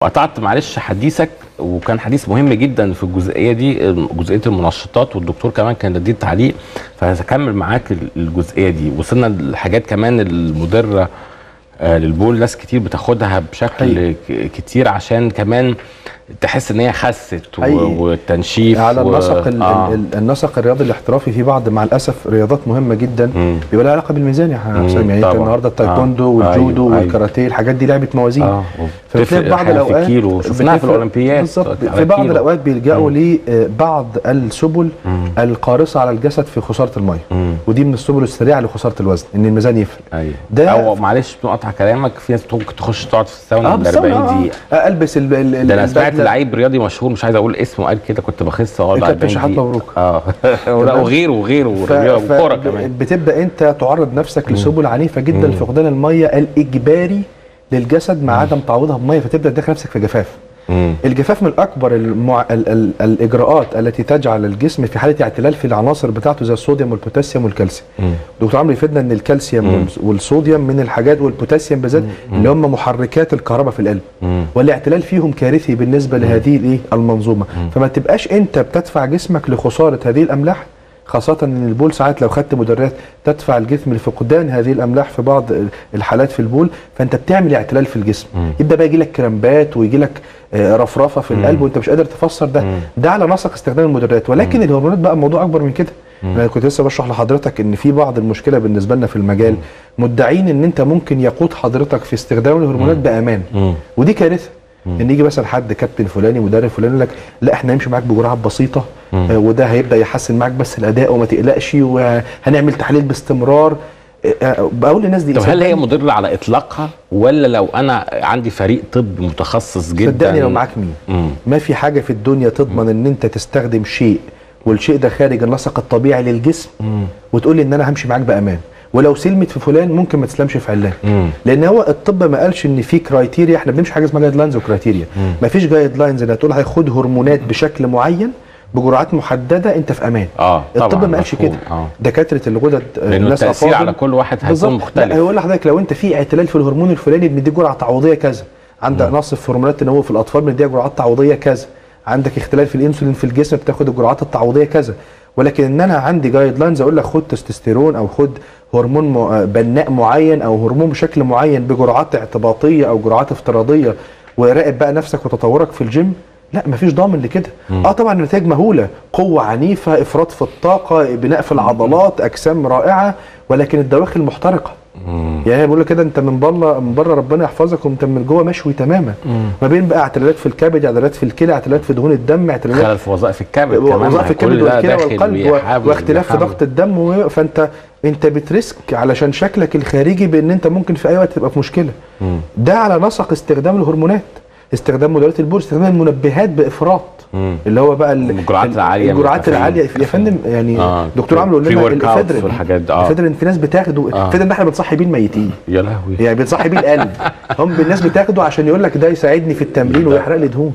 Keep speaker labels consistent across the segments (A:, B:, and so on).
A: وقطعت معلش حديثك وكان حديث مهم جدا في الجزئيه دي جزئيه المنشطات والدكتور كمان كان لديه تعليق فهكمل معاك الجزئيه دي وصلنا لحاجات كمان المضره آه، للبول ناس كتير بتاخدها بشكل ك- كتير عشان كمان تحس ان هي خست و-
B: حقيقي.
A: والتنشيف
B: على
A: و-
B: النسق ال-
A: آه.
B: ال- النسق الرياضي الاحترافي في بعض مع الاسف رياضات مهمه جدا
A: مم.
B: بيبقى لها علاقه بالميزان يا
A: مم،
B: حسام يعني انت
A: طبعاً.
B: النهارده التايكوندو
A: آه.
B: والجودو
A: أيوة،
B: والكاراتيه الحاجات دي لعبه موازين
A: اه
B: فبتلاقي
A: وبتفرق
B: في بعض
A: الحقيقة في
B: الاوقات
A: الكيلو شفناها في
B: بتفرق-
A: الاولمبياد
B: بالظبط
A: على
B: في بعض
A: كيلو.
B: الاوقات بيلجأوا لبعض السبل
A: مم.
B: القارصه على الجسد في خساره الميه
A: مم.
B: ودي من السبل السريعه لخساره الوزن ان الميزان يفرق
A: ايوه
B: ده-
A: او معلش بنقطع كلامك في ناس ممكن تخش تقعد في الساونا بال
B: بالظبط،
A: 40 دقيقه
B: آه، البس ال- ال-
A: ده انا سمعت
B: البدلة-
A: لعيب رياضي مشهور مش عايز اقول اسمه قال كده كنت بخس اقعد
B: الكابتن
A: 40
B: شحات
A: دقيقة.
B: مبروك.
A: اه ولا
B: تمام.
A: وغيره وغيره
B: ف- ف-
A: وكوره كمان
B: بتبدا انت تعرض نفسك لسبل عنيفه جدا
A: مم.
B: لفقدان الميه الاجباري للجسد مع عدم تعويضها بميه فتبدا تدخل نفسك في جفاف
A: مم.
B: الجفاف من اكبر المع... ال... ال... الاجراءات التي تجعل الجسم في حاله اعتلال في العناصر بتاعته زي الصوديوم والبوتاسيوم والكالسيوم
A: مم.
B: دكتور عمرو يفيدنا ان الكالسيوم
A: مم.
B: والس- والصوديوم من الحاجات والبوتاسيوم بالذات اللي هم محركات الكهرباء في القلب
A: مم.
B: والاعتلال فيهم كارثي بالنسبه لهذه الايه المنظومه فما تبقاش انت بتدفع جسمك لخساره هذه الاملاح خاصة ان البول ساعات لو خدت مدرات تدفع الجسم لفقدان هذه الاملاح في بعض الحالات في البول فانت بتعمل اعتلال في الجسم
A: مم.
B: يبدا بقى يجي لك كرامبات ويجي لك آه، رفرفه في القلب وانت مش قادر تفسر ده
A: مم.
B: ده على نسق استخدام المدرات ولكن الهرمونات بقى موضوع اكبر من كده انا كنت لسه بشرح لحضرتك ان في بعض المشكله بالنسبه لنا في المجال مدعين ان انت ممكن يقود حضرتك في استخدام الهرمونات بامان
A: مم.
B: ودي كارثه ان يجي مثلا حد كابتن فلاني مدرب فلاني يقول لك لا احنا هنمشي معاك بجرعات بسيطه آه وده هيبدا يحسن معاك بس الاداء وما تقلقش وهنعمل تحليل باستمرار آه، آه، بقول للناس دي
A: طب هل هي
B: صدقني-
A: مضره على اطلاقها ولا لو انا عندي فريق طب متخصص جدا
B: صدقني لو معاك مين
A: مم.
B: ما في حاجه في الدنيا تضمن ان انت تستخدم شيء والشيء ده خارج النسق الطبيعي للجسم
A: مم.
B: وتقول لي ان انا همشي معاك بامان ولو سلمت في فلان ممكن ما تسلمش في علان
A: مم.
B: لان هو الطب ما قالش ان في كرايتيريا احنا بنمشي حاجه اسمها جايد لاينز وكرايتيريا ما فيش جايد لاينز اللي هتقول هياخد هرمونات بشكل معين بجرعات محدده انت في امان
A: اه طبعا
B: الطب ما قالش
A: مفهوم.
B: كده
A: اه
B: دكاتره الغدد آه،
A: لانه
B: الناس
A: التاثير
B: أفاضل.
A: على كل واحد هيكون
B: بالظبط لا
A: مختلف
B: هيقول لحضرتك لو انت في اعتلال في الهرمون الفلاني بنديك جرعه تعويضيه كذا عندك نقص في هرمونات النمو في الاطفال بنديها جرعات تعويضيه كذا عندك اختلال في الانسولين في الجسم بتاخد الجرعات التعويضيه كذا ولكن ان انا عندي جايد لاينز اقول لك خد تستوستيرون او خد هرمون م- بناء معين او هرمون بشكل معين بجرعات اعتباطيه او جرعات افتراضيه وراقب بقى نفسك وتطورك في الجيم لا مفيش ضامن لكده اه طبعا النتائج مهوله قوه عنيفه افراط في الطاقه بناء في العضلات اجسام رائعه ولكن الدواخل محترقه يعني بقول لك كده انت من بره من بره ربنا يحفظك وانت من جوه مشوي تماما ما بين بقى اعتلالات في الكبد اعتلالات في الكلى اعتلالات في دهون الدم اعتلالات
A: خلل في وظائف الكبد كمان
B: وظائف
A: ما كل
B: الكبد
A: ده
B: والكلى
A: داخل
B: والقلب
A: بيحاول-
B: و- واختلاف في
A: بيحاول.
B: ضغط الدم و- فانت انت بتريسك علشان شكلك الخارجي بان انت ممكن في اي وقت تبقى في مشكله
A: مم.
B: ده على نسق استخدام الهرمونات استخدام مدرات البول استخدام المنبهات بافراط
A: مم.
B: اللي هو بقى ال-
A: الجرعات
B: ال-
A: العالية من
B: الجرعات
A: الكافيين.
B: العاليه يا فندم يعني
A: آه.
B: دكتور عمرو قال لنا
A: Pre-workouts
B: الافيدرين
A: والحاجات دي، آه.
B: الافيدرين في ناس بتاخده
A: آه.
B: الافيدرين ده احنا بنصحي بيه الميتين
A: يا لهوي
B: يعني بنصحي بيه القلب هم الناس بتاخده عشان يقول لك ده يساعدني في التمرين ويحرق لي دهون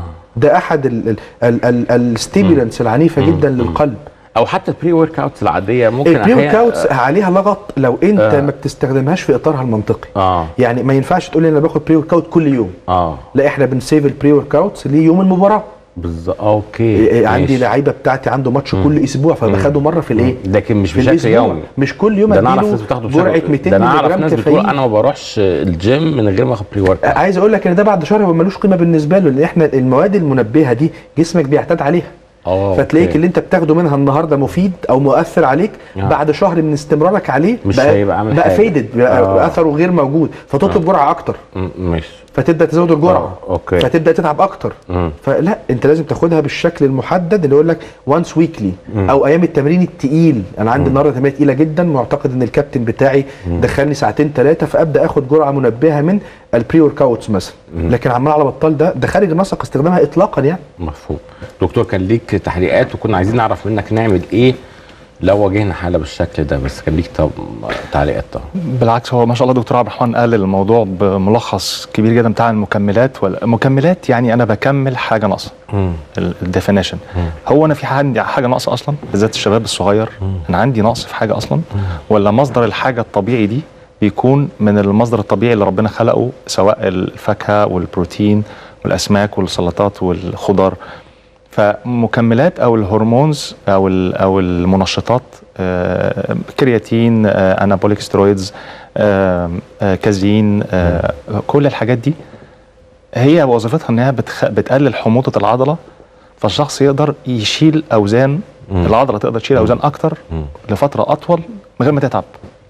B: ده احد الستيمولانس العنيفه جدا للقلب
A: او حتى البري ورك اوتس العاديه ممكن
B: البري ورك
A: أحيانا-
B: اوتس عليها لغط لو انت
A: آه.
B: ما بتستخدمهاش في اطارها المنطقي
A: اه
B: يعني ما ينفعش تقول لي انا باخد بري ورك اوت كل يوم
A: اه
B: لا احنا بنسيف البري ورك اوتس ليوم المباراه
A: بالظبط اوكي
B: إيه إيه عندي
A: ماشي.
B: لعيبه بتاعتي عنده ماتش كل اسبوع فباخده مره في الايه
A: لكن مش
B: في
A: بشكل
B: الأسبوع.
A: يومي
B: مش كل يوم
A: ده انا اعرف
B: اديله
A: ناس بتاخده
B: جرعه
A: بشكل
B: 200
A: ده انا
B: مللي
A: اعرف
B: جرام
A: ناس بتقول
B: كافيين
A: انا ما بروحش الجيم من غير ما اخد بري ورك اوت
B: عايز اقول لك ان ده بعد شهر هو ملوش قيمه بالنسبه له لان احنا المواد المنبهه دي جسمك بيعتاد عليها
A: اه
B: فتلاقيك
A: أوكي.
B: اللي انت بتاخده منها النهارده مفيد او مؤثر عليك
A: آه.
B: بعد شهر من استمرارك عليه
A: مش
B: بقى
A: هيبقى عامل
B: بقى
A: حاجة.
B: فيدد بقى
A: آه.
B: اثره غير موجود فتطلب جرعه اكتر
A: م- مش
B: فتبدا تزود الجرعه
A: آه، أوكي.
B: فتبدا تتعب اكتر
A: مم.
B: فلا انت لازم تاخدها بالشكل المحدد اللي يقول لك وانس ويكلي او ايام التمرين التقيل انا عندي النهارده تمرين تقيله جدا معتقد ان الكابتن بتاعي دخلني ساعتين ثلاثه فابدا اخد جرعه منبهه من البري ورك اوتس مثلا لكن عمال على بطال ده ده خارج نسق استخدامها اطلاقا يعني
A: مفهوم دكتور كان ليك تحليقات وكنا عايزين نعرف منك نعمل ايه لو واجهنا حاله بالشكل ده بس كان ليك طب تعليقات طبعا
C: بالعكس هو ما شاء الله دكتور عبد الرحمن قال الموضوع بملخص كبير جدا بتاع المكملات والمكملات يعني انا بكمل حاجه ناقصه الديفينيشن هو انا في عندي حاجه ناقصه اصلا بالذات الشباب الصغير انا عندي نقص في حاجه اصلا ولا مصدر الحاجه الطبيعي دي بيكون من المصدر الطبيعي اللي ربنا خلقه سواء الفاكهه والبروتين والاسماك والسلطات والخضار فمكملات او الهرمونز او ال- او المنشطات آه، كرياتين آه، انابوليك سترويدز آه، آه، كازين آه، كل الحاجات دي هي وظيفتها انها بتخ... بتقلل حموضه العضله فالشخص يقدر يشيل اوزان
A: مم.
C: العضله تقدر تشيل اوزان اكتر
A: مم.
C: لفتره اطول من غير ما تتعب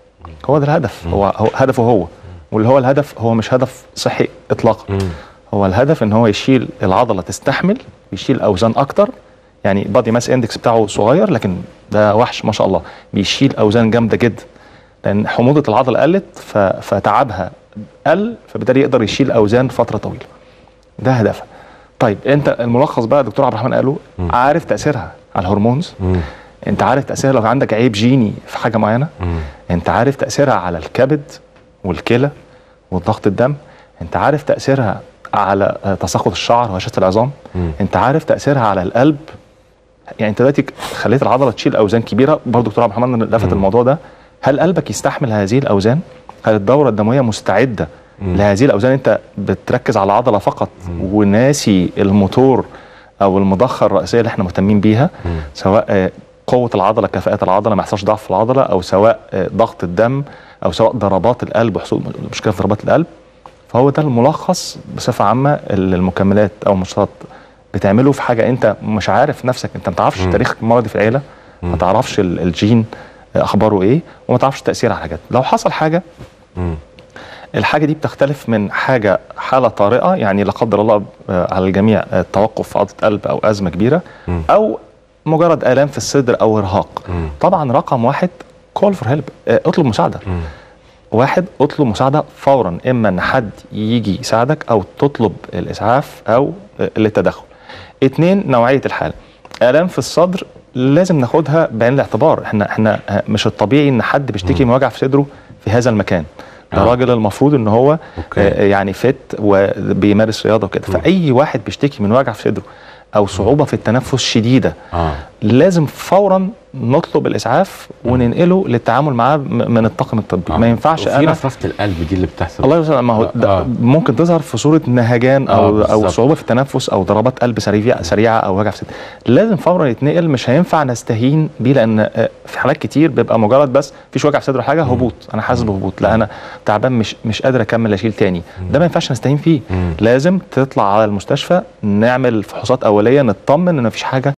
C: هو ده الهدف هو, هو هدفه هو واللي هو الهدف هو مش هدف صحي اطلاقا
A: مم.
C: هو الهدف ان هو يشيل العضله تستحمل ويشيل اوزان اكتر يعني بادي ماس اندكس بتاعه صغير لكن ده وحش ما شاء الله بيشيل اوزان جامده جدا لان حموضه العضله قلت ف... فتعبها قل فبالتالي يقدر يشيل اوزان فتره طويله ده هدفها طيب انت الملخص بقى دكتور عبد الرحمن قاله عارف تاثيرها على الهرمونز
A: مم.
C: انت عارف تاثيرها لو عندك عيب جيني في حاجه معينه
A: مم.
C: انت عارف تاثيرها على الكبد والكلى وضغط الدم انت عارف تاثيرها على آه، تساقط الشعر وهشاشه العظام
A: مم.
C: انت عارف تاثيرها على القلب يعني انت دلوقتي خليت العضله تشيل اوزان كبيره برضه دكتور عبد الرحمن لفت الموضوع ده هل قلبك يستحمل هذه الاوزان هل الدوره الدمويه مستعده لهذه الاوزان انت بتركز على العضله فقط وناسي الموتور او المضخه الرئيسيه اللي احنا مهتمين بيها سواء آه، قوه العضله كفاءه العضله ما يحصلش ضعف في العضله او سواء آه، ضغط الدم او سواء ضربات القلب وحصول مشكله في ضربات القلب فهو ده الملخص بصفه عامه اللي المكملات او المنشطات بتعمله في حاجه انت مش عارف نفسك انت ما تعرفش تاريخ مرضي في العيله ما تعرفش ال- الجين اخباره ايه وما تعرفش تاثير على حاجات لو حصل حاجه
A: مم.
C: الحاجه دي بتختلف من حاجه حاله طارئه يعني لا قدر الله آه، على الجميع آه، توقف في عضله قلب او ازمه كبيره
A: مم.
C: او مجرد الام في الصدر او ارهاق
A: مم.
C: طبعا رقم واحد كول فور هيلب اطلب مساعده
A: مم.
C: واحد اطلب مساعده فورا اما ان حد يجي يساعدك او تطلب الاسعاف او آه، التدخل اتنين نوعيه الحاله الام في الصدر لازم ناخدها بعين الاعتبار احنا احنا آه، مش الطبيعي ان حد بيشتكي من وجع في صدره في هذا المكان ده
A: آه.
C: راجل المفروض ان هو
A: أوكي.
C: آه، يعني فت وبيمارس رياضه وكده فاي واحد بيشتكي من وجع في صدره او صعوبه في التنفس شديده
A: اه
C: لازم فورا نطلب الاسعاف وننقله للتعامل معاه م- من الطاقم الطبي
A: آه.
C: ما ينفعش
A: وفي
C: انا
A: رفرفه القلب دي اللي بتحصل
C: الله يسلمك ما هو ده
A: آه.
C: ممكن تظهر في صوره نهجان
A: آه،
C: او او
A: بالظبط.
C: صعوبه في التنفس او ضربات قلب سريعه سريعه او وجع في الصدر لازم فورا يتنقل مش هينفع نستهين بيه لان آه، في حالات كتير بيبقى مجرد بس فيش وجع في صدر حاجه هبوط انا حاسس بهبوط لا انا تعبان مش مش قادر اكمل اشيل تاني ده ما ينفعش نستهين فيه
A: مم.
C: لازم تطلع على المستشفى نعمل فحوصات اوليه نطمن ان مفيش حاجه